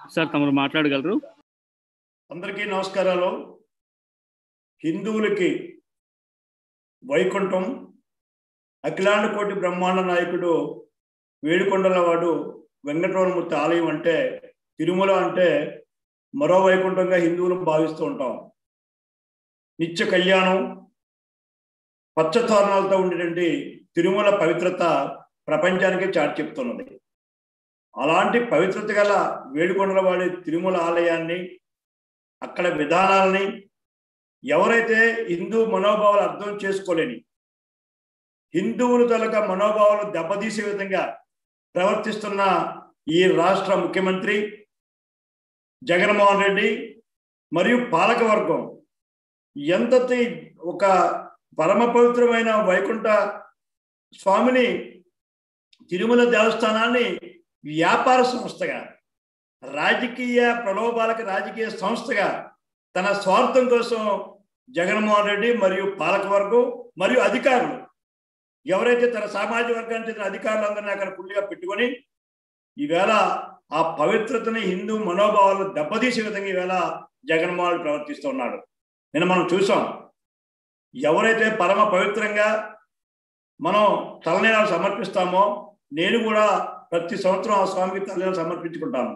sir తమరు మాట్లాడగలరు అందరికీ నమస్కారాలు హిందువులకి వైకుంఠం అఖిలాండ కోటి బ్రహ్మాండ నాయకుడు వేడుకొండల వాడు వెంకటరమణమూర్తి ఆలయం అంటే తిరుమల అంటే మరో వైకుంఠంగా హిందువులు భావిస్తూ ఉంటాం నిత్య కళ్యాణం పచ్చతోరణాలతో ఉండేటువంటి తిరుమల పవిత్రత ప్రపంచానికి చాటి చెప్తున్నది అలాంటి పవిత్రత గల వేడుకొండల వాడి తిరుమల ఆలయాన్ని అక్కడ విధానాలని ఎవరైతే హిందూ మనోభావాలు అర్థం చేసుకోలేని హిందువులు తలక మనోభావాలు దెబ్బతీసే విధంగా ప్రవర్తిస్తున్న ఈ రాష్ట్ర ముఖ్యమంత్రి జగన్మోహన్ రెడ్డి మరియు పాలకవర్గం ఎంత ఒక పరమ పవిత్రమైన వైకుంఠ స్వామిని తిరుమల దేవస్థానాన్ని వ్యాపార సంస్థగా రాజకీయ ప్రలోభాలకు రాజకీయ సంస్థగా తన స్వార్థం కోసం జగన్మోహన్ రెడ్డి మరియు పాలకవర్గం మరియు అధికారులు ఎవరైతే తన సామాజిక వర్గానికి చెందిన అధికారులందరినీ అక్కడ పుల్లిగా పెట్టుకొని ఈవేళ ఆ పవిత్రతని హిందూ మనోభావాలు దెబ్బతీసే విధంగా ఈవేళ జగన్మోహన్ రెడ్డి ప్రవర్తిస్తున్నాడు నిన్న మనం చూసాం ఎవరైతే పరమ పవిత్రంగా మనం తలనీలాలు సమర్పిస్తామో నేను కూడా ప్రతి సంవత్సరం ఆ స్వామికి తలనీలాలు సమర్పించుకుంటాను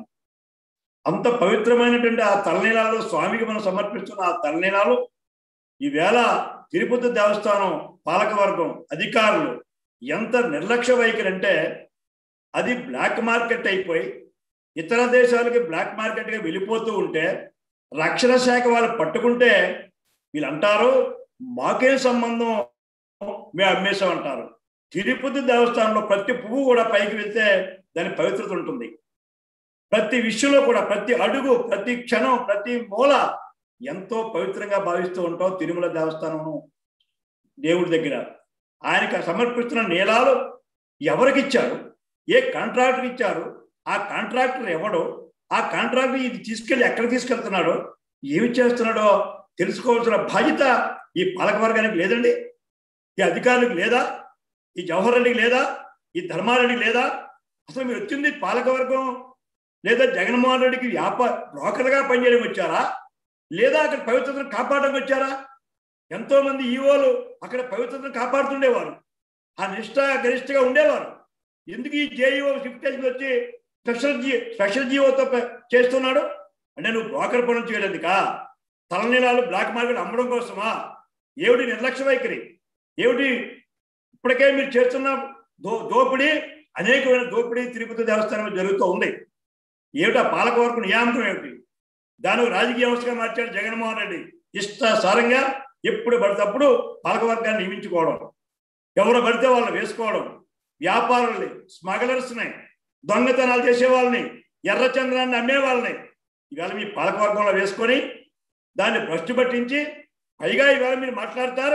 అంత పవిత్రమైనటువంటి ఆ తలనీలాలు స్వామికి మనం సమర్పిస్తున్న ఆ తలనీలాలు ఈవేళ తిరుపతి దేవస్థానం పాలకవర్గం అధికారులు ఎంత నిర్లక్ష్య వైఖరి అంటే అది బ్లాక్ మార్కెట్ అయిపోయి ఇతర దేశాలకి బ్లాక్ మార్కెట్గా వెళ్ళిపోతూ ఉంటే రక్షణ శాఖ వాళ్ళు పట్టుకుంటే వీళ్ళు అంటారు మాకేం సంబంధం మేము అమ్మేసామంటారు తిరుపతి దేవస్థానంలో ప్రతి పువ్వు కూడా పైకి వెళ్తే దాని పవిత్రత ఉంటుంది ప్రతి విషయంలో కూడా ప్రతి అడుగు ప్రతి క్షణం ప్రతి మూల ఎంతో పవిత్రంగా భావిస్తూ ఉంటాం తిరుమల దేవస్థానము దేవుడి దగ్గర ఆయనకి సమర్పిస్తున్న నీలాలు ఎవరికి ఇచ్చారు ఏ కాంట్రాక్టర్ ఇచ్చారు ఆ కాంట్రాక్టర్ ఎవడో ఆ కాంట్రాక్టర్ ఇది తీసుకెళ్ళి ఎక్కడ తీసుకెళ్తున్నాడో ఏమి చేస్తున్నాడో తెలుసుకోవాల్సిన బాధ్యత ఈ పాలకవర్గానికి లేదండి ఈ అధికారులకు లేదా ఈ జవహర్ రెడ్డికి లేదా ఈ ధర్మారెడ్డికి లేదా అసలు మీరు వచ్చింది పాలకవర్గం లేదా జగన్మోహన్ రెడ్డికి వ్యాపార బ్రోకర్గా పనిచేయడం వచ్చారా లేదా అక్కడ పవిత్రతను కాపాడడానికి వచ్చారా ఎంతో మంది ఈవోలు అక్కడ పవిత్రతను కాపాడుతుండేవారు ఆ నిష్ట గరిష్టగా ఉండేవారు ఎందుకు ఈ జేఈఓ షిఫ్ట్ చేసి వచ్చి స్పెషల్ జీ స్పెషల్ జీవోతో చేస్తున్నాడు అంటే నువ్వు బ్రోకర్ పనులు చేయలేదుకా తలనీలాలు బ్లాక్ మార్కెట్ అమ్మడం కోసమా ఏమిటి నిర్లక్ష్య వైఖరి ఏమిటి ఇప్పటికే మీరు చేస్తున్న దో దోపిడీ అనేకమైన దోపిడీ తిరుపతి దేవస్థానంలో జరుగుతూ ఉంది ఏమిటా పాలకవర్గ నియామకం ఏమిటి దాని రాజకీయ వ్యవస్థగా మార్చాడు జగన్మోహన్ రెడ్డి ఇష్టాసారంగా ఎప్పుడు పడితేప్పుడు పాలకవర్గాన్ని నియమించుకోవడం ఎవరు పడితే వాళ్ళని వేసుకోవడం వ్యాపారుల్ని స్మగ్లర్స్ని దొంగతనాలు చేసే వాళ్ళని ఎర్రచంద్రాన్ని అమ్మే వాళ్ళని ఇవాళ మీ పాలకవర్గంలో వేసుకొని దాన్ని భ్రష్టు పట్టించి పైగా ఇవాళ మీరు మాట్లాడతారు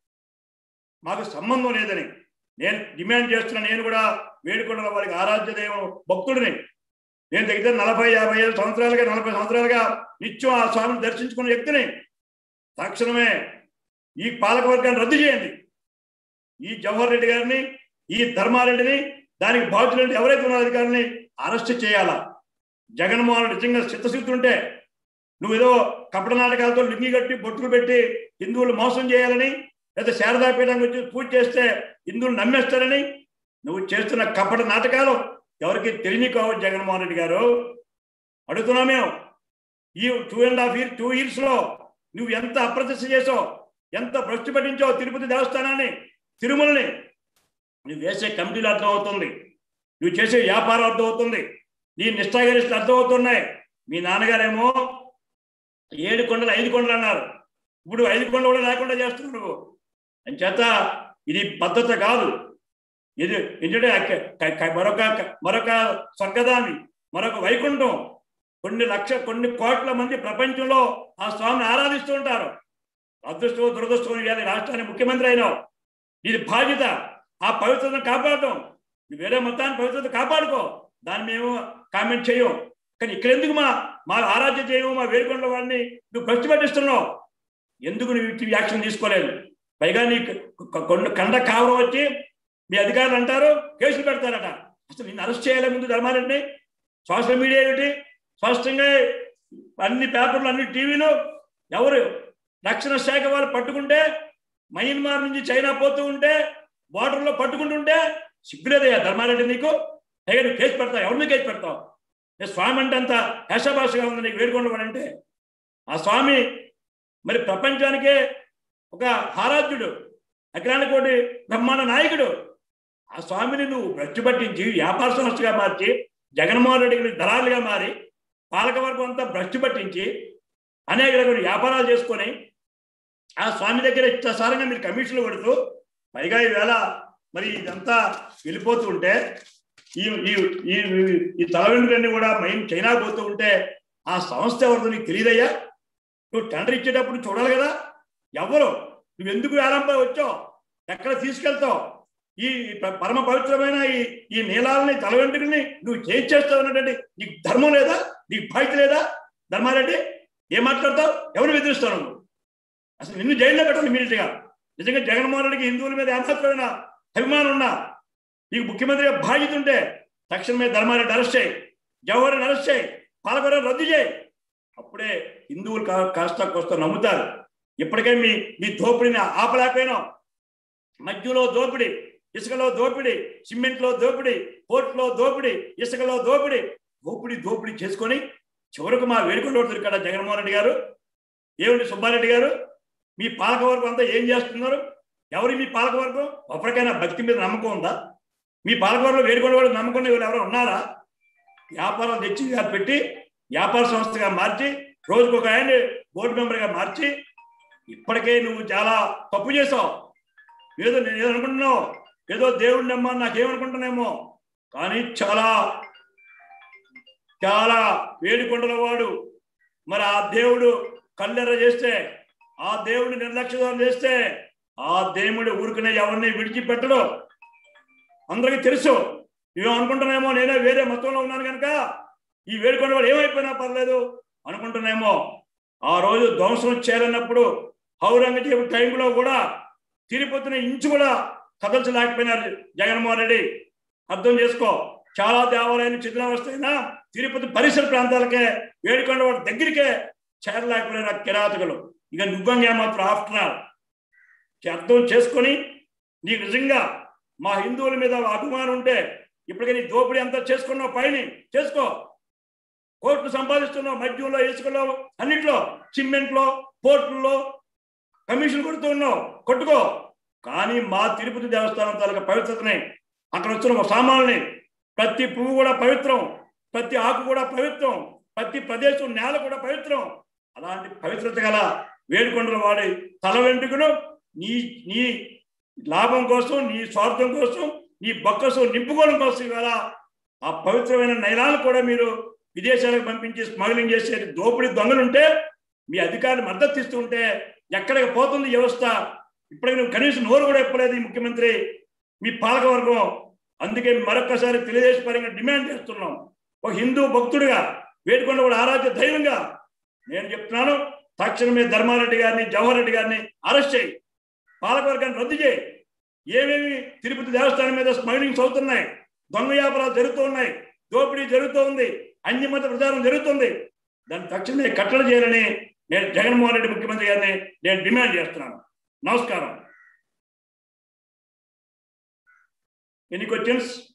మాకు సంబంధం లేదని నేను డిమాండ్ చేస్తున్న నేను కూడా వేడుకొండల వారికి ఆరాధ్య దైవం భక్తుడిని నేను దగ్గర నలభై యాభై ఐదు సంవత్సరాలుగా నలభై సంవత్సరాలుగా నిత్యం ఆ స్వామిని దర్శించుకున్న వ్యక్తిని తక్షణమే ఈ పాలకవర్గాన్ని రద్దు చేయండి ఈ జవహర్ రెడ్డి గారిని ఈ ధర్మారెడ్డిని దానికి బాధ్యులు ఎవరైతే ఉన్న అధికారులని అరెస్ట్ చేయాలా జగన్మోహన్ నిజంగా చిత్తశుద్ధి ఉంటే నువ్వు ఏదో కపట నాటకాలతో లింగి కట్టి బొట్టులు పెట్టి హిందువులు మోసం చేయాలని లేదా శారదాపీఠం వచ్చి పూజ చేస్తే హిందువులు నమ్మేస్తారని నువ్వు చేస్తున్న కపట నాటకాలు ఎవరికి తెలియని కావచ్చు జగన్మోహన్ రెడ్డి గారు అడుగుతున్నాం మేము ఈ two and half year two years లో నువ్వు ఎంత అప్రతిష్ట చేసావు ఎంత భ్రష్టు పట్టించావు తిరుపతి దేవస్థానాన్ని తిరుమలని నువ్వు వేసే కమిటీలు అర్థం అవుతుంది నువ్వు చేసే వ్యాపారం అర్థం అవుతుంది నీ నిష్ఠాగరిష్టలు అర్థం అవుతున్నాయి మీ నాన్నగారేమో ఏడు కొండలు ఐదు కొండలు అన్నారు ఇప్పుడు ఐదు కొండలు కూడా లేకుండా చేస్తున్నావు నువ్వు అని చేత ఇది పద్ధత కాదు ఇది ఎందుకంటే మరొక మరొక స్వర్గదామి మరొక వైకుంఠం కొన్ని లక్ష కొన్ని కోట్ల మంది ప్రపంచంలో ఆ స్వామిని ఆరాధిస్తూ ఉంటారు అదృష్టం దురదృష్టం ఇవాళ రాష్ట్రానికి ముఖ్యమంత్రి అయినావు ఇది బాధ్యత ఆ పవిత్రతను కాపాడటం నువ్వు వేరే మతాన్ని పవిత్రత కాపాడుకో దాన్ని మేము కామెంట్ చేయం కానీ ఇక్కడ ఎందుకు మా మా ఆరాధ్య చేయము మా వేడుకొండ వాడిని నువ్వు భ్రష్టి పట్టిస్తున్నావు ఎందుకు నువ్వు ఇటు యాక్షన్ తీసుకోలేదు పైగా నీ కొండ కండ కావడం వచ్చి మీ అధికారులు అంటారు కేసులు పెడతారట అసలు నిన్ను అరెస్ట్ చేయాలి ముందు ధర్మారెడ్డిని సోషల్ మీడియా ఏమిటి స్పష్టంగా అన్ని పేపర్లు అన్ని టీవీలు ఎవరు రక్షణ శాఖ వాళ్ళు పట్టుకుంటే మయన్మార్ నుంచి చైనా పోతూ ఉంటే బార్డర్లో పట్టుకుంటుంటే సిగ్గులేదయ్యా ధర్మారెడ్డి నీకు పైగా నువ్వు కేసు పెడతావు ఎవరిని కేసు పెడతావు ఏ స్వామి అంటే అంత హేషభాషగా ఉంది నీకు వేడుకొండవాడంటే ఆ స్వామి మరి ప్రపంచానికే ఒక ఆరాధ్యుడు అఖిలాండ కోటి బ్రహ్మాండ నాయకుడు ఆ స్వామిని నువ్వు భ్రష్టు పట్టించి వ్యాపార సంస్థగా మార్చి జగన్మోహన్ రెడ్డికి దళాలుగా మారి పాలకవర్గం అంతా భ్రష్టు పట్టించి అనేక రకమైన వ్యాపారాలు చేసుకొని ఆ స్వామి దగ్గర ఇష్టసారంగా మీరు కమిషన్లు కొడుతూ పైగా ఈవేళ మరి ఇదంతా వెళ్ళిపోతూ ఉంటే ఈ ఈ ఈ ఈ తల వెంట్రుకలన్నీ కూడా మైన్ చైనా పోతూ ఉంటే ఆ సంస్థ ఎవరిదో నీకు తెలియదయ్యా నువ్వు టెండర్ ఇచ్చేటప్పుడు చూడాలి కదా ఎవరు నువ్వు ఎందుకు వేలంపై వచ్చావు ఎక్కడ తీసుకెళ్తావు ఈ ప- పరమ పవిత్రమైన ఈ ఈ నీలాలని తల వెంట్రుకల్ని నువ్వు చేస్తావు అన్నటువంటి నీకు ధర్మం లేదా నీకు బాధ్యత లేదా ధర్మారెడ్డి ఏం మాట్లాడతావు ఎవరు బెదిరిస్తావు నువ్వు అసలు నిన్ను జైల్లో పెట్టాలి ఇమీడియట్గా నిజంగా జగన్మోహన్ రెడ్డికి హిందువుల మీద ఏమాత్రమైన అభిమానం ఉన్నా నీకు ముఖ్యమంత్రిగా బాధ్యత ఉంటే తక్షణమే ధర్మారెడ్డి అరెస్ట్ చేయి జవహర్ అరెస్ట్ చేయి పాలకొర రద్దు చేయి అప్పుడే హిందువులు కా- కాస్త కోస్త నమ్ముతారు ఇప్పటికే మీ మీ దోపిడిని ఆపలేకపోయినాం మధ్యలో దోపిడి ఇసుకలో దోపిడి సిమెంట్లో దోపిడి పోర్టులో దోపిడి ఇసుకలో దోపిడి దోపిడి దోపిడి చేసుకొని చివరకు మా వేడుకలు ఇక్కడ జగన్మోహన్ రెడ్డి గారు ఏమిటి సుబ్బారెడ్డి గారు మీ పాలకవర్గం అంతా ఏం చేస్తున్నారు ఎవరి మీ పాలకవర్గం ఒకరికైనా భక్తి మీద నమ్మకం ఉందా మీ పాలకవర్గంలో వేడుకొని వాళ్ళు నమ్మకం వీళ్ళు ఎవరు ఉన్నారా వ్యాపారం తెచ్చి గారు పెట్టి వ్యాపార సంస్థగా మార్చి రోజుకు ఒక ఆయన బోర్డు మెంబర్గా మార్చి ఇప్పటికే నువ్వు చాలా తప్పు చేసావు ఏదో నేను ఏదో అనుకుంటున్నావు ఏదో దేవుడిని నమ్మా నాకేమనుకుంటున్నామో కానీ చాలా చాలా వేడుకొండల వాడు మరి ఆ దేవుడు కల్లెర్ర చేస్తే ఆ దేవుడిని నిర్లక్ష్యం చేస్తే ఆ దేవుడు ఊరుకునే ఎవరిని విడిచిపెట్టడు అందరికీ తెలుసు ఇవి అనుకుంటున్నామో నేనే వేరే మతంలో ఉన్నాను కనుక ఈ వేడుకొండ వాడు ఏమైపోయినా పర్లేదు అనుకుంటున్నామో ఆ రోజు ధ్వంసం చేయాలన్నప్పుడు ఔరంగజేబు టైంలో కూడా తిరుపతిని ఇంచు కూడా కదల్చలేకపోయినారు జగన్మోహన్ రెడ్డి అర్థం చేసుకో చాలా దేవాలయాలు చిత్రావస్థైనా తిరుపతి పరిసర ప్రాంతాలకే వేడుకొండ వాడి దగ్గరికే చేరలేకపోయిన కిరాతకులు ఇక నువ్వంగా మాత్రం ఆఫ్టర్ ఆల్ అర్థం చేసుకొని నీకు నిజంగా మా హిందువుల మీద అభిమానం ఉంటే ఇప్పటికే నీ దోపిడీ అంతా చేసుకున్నావు పైని చేసుకో కోర్టు సంపాదిస్తున్నావు మద్యంలో ఇసుకలో అన్నిట్లో సిమెంట్లో పోర్టుల్లో కమిషన్ కొడుతూ ఉన్నావు కొట్టుకో కానీ మా తిరుపతి దేవస్థానం తాలూకా పవిత్రతని అక్కడ వచ్చిన సామాన్ని ప్రతి పువ్వు కూడా పవిత్రం ప్రతి ఆకు కూడా పవిత్రం ప్రతి ప్రదేశం నేల కూడా పవిత్రం అలాంటి పవిత్రత గల వేడుకొండలు వాడి తల వెంట్రుకను నీ నీ లాభం కోసం నీ స్వార్థం కోసం నీ బొక్కసం నింపుకోవడం కోసం ఇవాళ ఆ పవిత్రమైన నైలాలు కూడా మీరు విదేశాలకు పంపించి స్మగ్లింగ్ చేసే దోపిడీ దొంగలుంటే మీ అధికారులు మద్దతు ఇస్తుంటే ఎక్కడికి పోతుంది వ్యవస్థ ఇప్పటికి నువ్వు కనీసం నోరు కూడా ఎప్పలేదు ఈ ముఖ్యమంత్రి మీ పాలకవర్గం అందుకే మరొక్కసారి తెలుగుదేశం పరంగా డిమాండ్ చేస్తున్నాం ఒక హిందూ భక్తుడిగా వేడుకొండ కూడా ఆరాధ్య దైవంగా నేను చెప్తున్నాను తక్షణమే ధర్మారెడ్డి గారిని జవహర్ రెడ్డి గారిని అరెస్ట్ చేయి పాలకవర్గాన్ని రద్దు చేయి ఏమేమి తిరుపతి దేవస్థానం మీద స్మగ్లింగ్స్ అవుతున్నాయి దొంగ వ్యాపారాలు జరుగుతూ ఉన్నాయి దోపిడీ జరుగుతూ ఉంది అన్యమత ప్రచారం జరుగుతుంది దాన్ని తక్షణమే కట్టడి చేయాలని నేను జగన్మోహన్ రెడ్డి ముఖ్యమంత్రి గారిని నేను డిమాండ్ చేస్తున్నాను నమస్కారం ఎనీ క్వశ్చన్స్